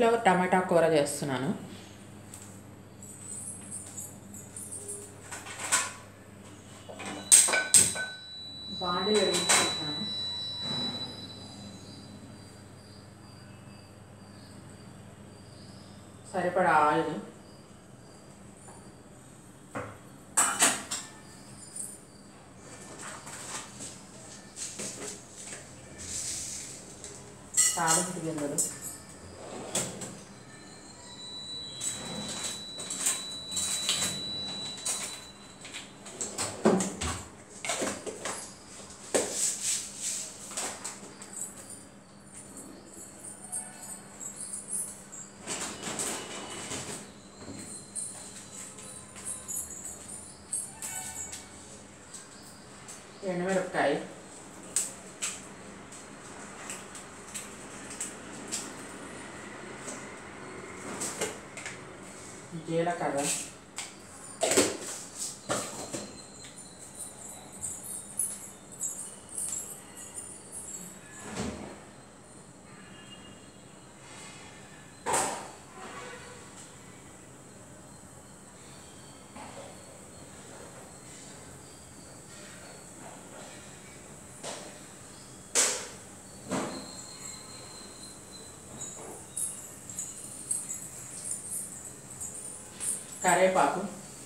cauliflower టమాటా కూర చేస్తున్నాను బాండి వెలిగించుకుంటున్నాను సరిపడా ఆయిల్ తాలింపు గింజలు ఎండుమిరపకాయ జీలకర్ర కరేపాకు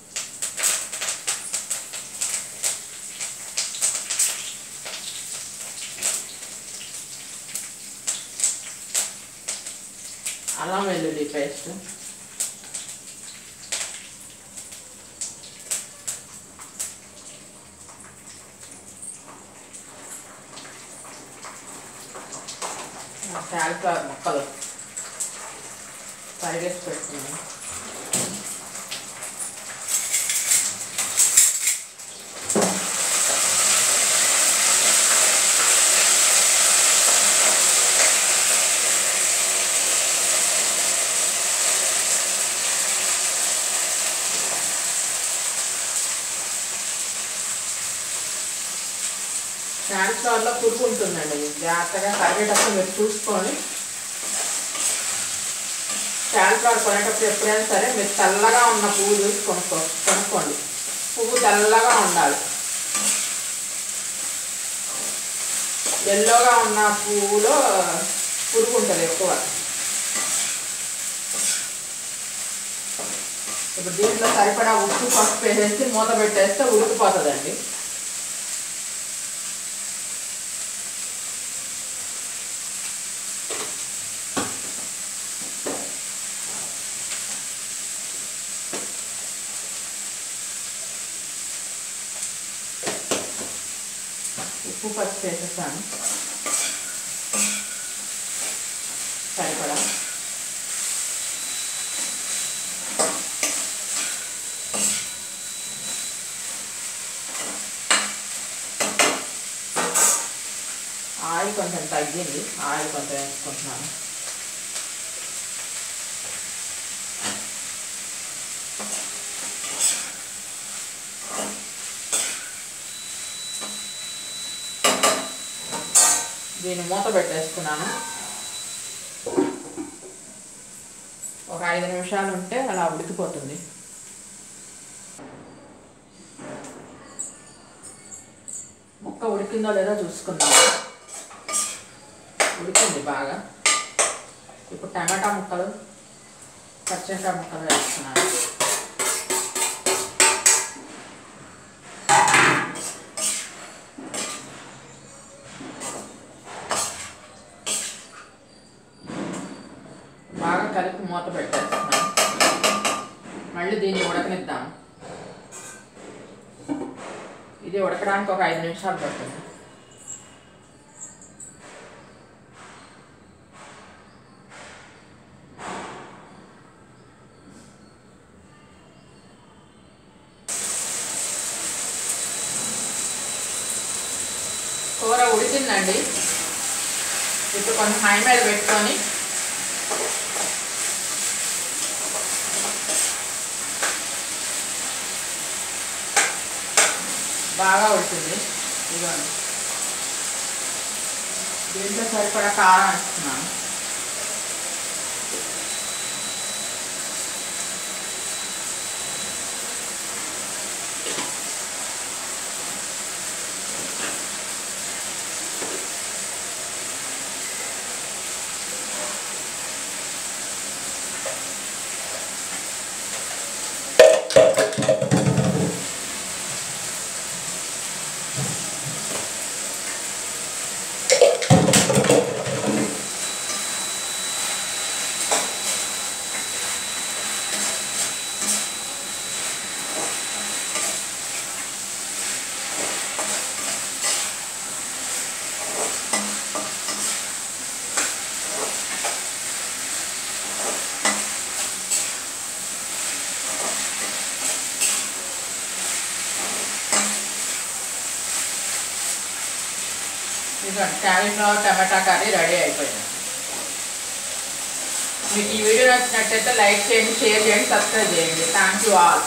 అల్లం వెల్లుల్లి పేస్ట్ కాలిఫ్లవర్ ముక్కలు తరిగేసి పెట్టుకున్నాను క్యాన్సర్లో పురుగు ఉంటుందండి జాగ్రత్తగా కరిగేటప్పుడు మీరు చూసుకొని క్యాన్సర్ కొనేటప్పుడు ఎప్పుడైనా సరే మీరు తెల్లగా ఉన్న పువ్వు చూసి కొనుక్కో కొనుక్కోండి పువ్వు తెల్లగా ఉండాలి ఎల్లోగా ఉన్న పువ్వులో పురుగు ఉంటుంది ఎక్కువ ఇప్పుడు దీంట్లో సరిపడా ఉప్పు పసుపు వేసేసి మూత పెట్టేస్తే ఉడికిపోతుందండి ఉప్పు పసుపు వేసేసాను సరిపడా ఆయిల్ కొంచెం తగ్గింది ఆయిల్ కొంచెం వేసుకుంటున్నాను దీన్ని మూత పెట్టేసుకున్నాను ఒక ఐదు నిమిషాలు ఉంటే అలా ఉడికిపోతుంది ముక్క ఉడికిందో లేదో చూసుకుందాం ఉడికింది బాగా ఇప్పుడు టమాటా ముక్కలు పచ్చిమిరపకాయ ముక్కలు వేస్తున్నాను బాగా కలిపి మూత పెట్టేస్తున్నాను మళ్ళీ దీన్ని ఉడకనిద్దాం ఇది ఉడకడానికి ఒక ఐదు నిమిషాలు పడుతుంది కూర ఉడికిందండి ఇప్పుడు కొంచెం హై మీద పెట్టుకొని బాగా ఉడుతుంది ఇదిగోండి దీంట్లో సరిపడా కారం వేస్తున్నాను ఇదిగోండి క్యాలీఫ్లవర్ టమాటా కర్రీ రెడీ అయిపోయింది మీకు ఈ వీడియో నచ్చినట్టయితే లైక్ చేయండి షేర్ చేయండి సబ్స్క్రైబ్ చేయండి థ్యాంక్ యూ ఆల్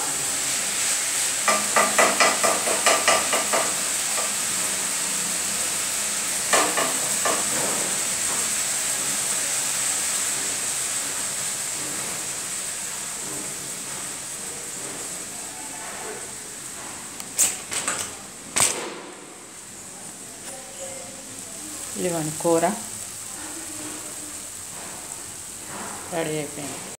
ఇదిగోండి కూర రెడీ అయిపోయింది